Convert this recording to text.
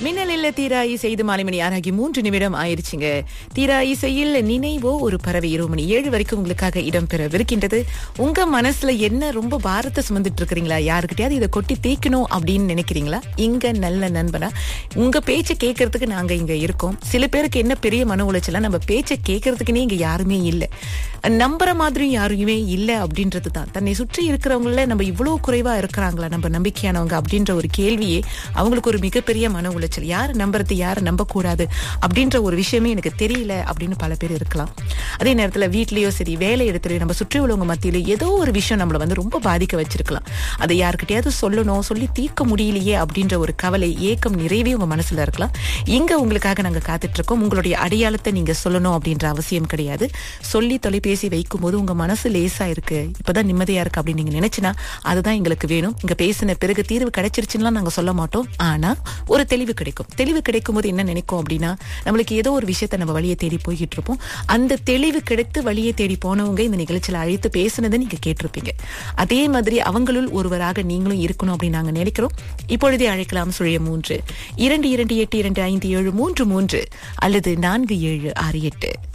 மின்னலில் தீரா இசைது மாலை மணி ஆறாகி மூன்று நிமிடம் ஆயிருச்சுங்க தீரா இசையில் நினைவோ ஒரு பறவை இரவு மணி ஏழு வரைக்கும் உங்களுக்காக இடம்பெறவிருக்கின்றது உங்க மனசுல என்ன ரொம்ப பாரத்தை சுமந்துட்டு இருக்கிறீங்களா யாருக்கிட்டயாவது இதை கொட்டி தேய்க்கணும் அப்படின்னு நினைக்கிறீங்களா இங்க நல்ல நண்பனா உங்க பேச்சை கேட்கறதுக்கு நாங்க இங்க இருக்கோம் சில பேருக்கு என்ன பெரிய மன உளைச்சலா நம்ம பேச்சை கேட்கறதுக்குன்னே இங்க யாருமே இல்லை நம்புற மாதிரியும் யாருமே இல்லை அப்படின்றது தான் தன்னை சுற்றி இருக்கிறவங்கள நம்ம இவ்வளவு குறைவா இருக்கிறாங்களா நம்ம நம்பிக்கையானவங்க அப்படின்ற ஒரு கேள்வியே அவங்களுக்கு ஒரு மிகப்பெரிய மன உளைச்சல் யாரை நம்புறது யாரை நம்பக்கூடாது அப்படின்ற ஒரு விஷயமே எனக்கு தெரியல அப்படின்னு பல பேர் இருக்கலாம் அதே நேரத்துல வீட்லயோ சரி வேலை இடத்துலயோ நம்ம சுற்றி உள்ளவங்க மத்தியில ஏதோ ஒரு விஷயம் நம்மள வந்து ரொம்ப பாதிக்க வச்சிருக்கலாம் அதை யாருக்கிட்டயாவது சொல்லணும் சொல்லி தீர்க்க முடியலையே அப்படின்ற ஒரு கவலை ஏக்கம் நிறைவே உங்க மனசுல இருக்கலாம் இங்க உங்களுக்காக நாங்க காத்துட்டு இருக்கோம் உங்களுடைய அடையாளத்தை நீங்க சொல்லணும் அப்படின்ற அவசியம் கிடையாது சொல்லி தொலைபேசி வைக்கும் போது உங்க மனசு லேசா இருக்கு இப்பதான் நிம்மதியா இருக்கு அப்படின்னு நீங்க நினைச்சுனா அதுதான் எங்களுக்கு வேணும் இங்க பேசின பிறகு தீர்வு கிடைச்சிருச்சுன்னா நாங்க சொல்ல மாட்டோம் ஆனா ஒரு தெளிவு கிடைக்கும் தெளிவு கிடைக்கும் போது என்ன நினைக்கும் அப்படின்னா நம்மளுக்கு ஏதோ ஒரு விஷயத்த நம்ம வழியை தேடி போய்கிட்டு இருப்போம் அந்த தெளிவு கிடைத்து வழியை தேடி போனவங்க இந்த நிகழ்ச்சியில அழைத்து பேசுனதை நீங்க கேட்டிருப்பீங்க அதே மாதிரி அவங்களுள் ஒருவராக நீங்களும் இருக்கணும் அப்படின்னு நாங்க நினைக்கிறோம் இப்பொழுதே அழைக்கலாம் சுழிய மூன்று இரண்டு இரண்டு எட்டு இரண்டு ஐந்து ஏழு மூன்று மூன்று அல்லது நான்கு ஏழு ஆறு எட்டு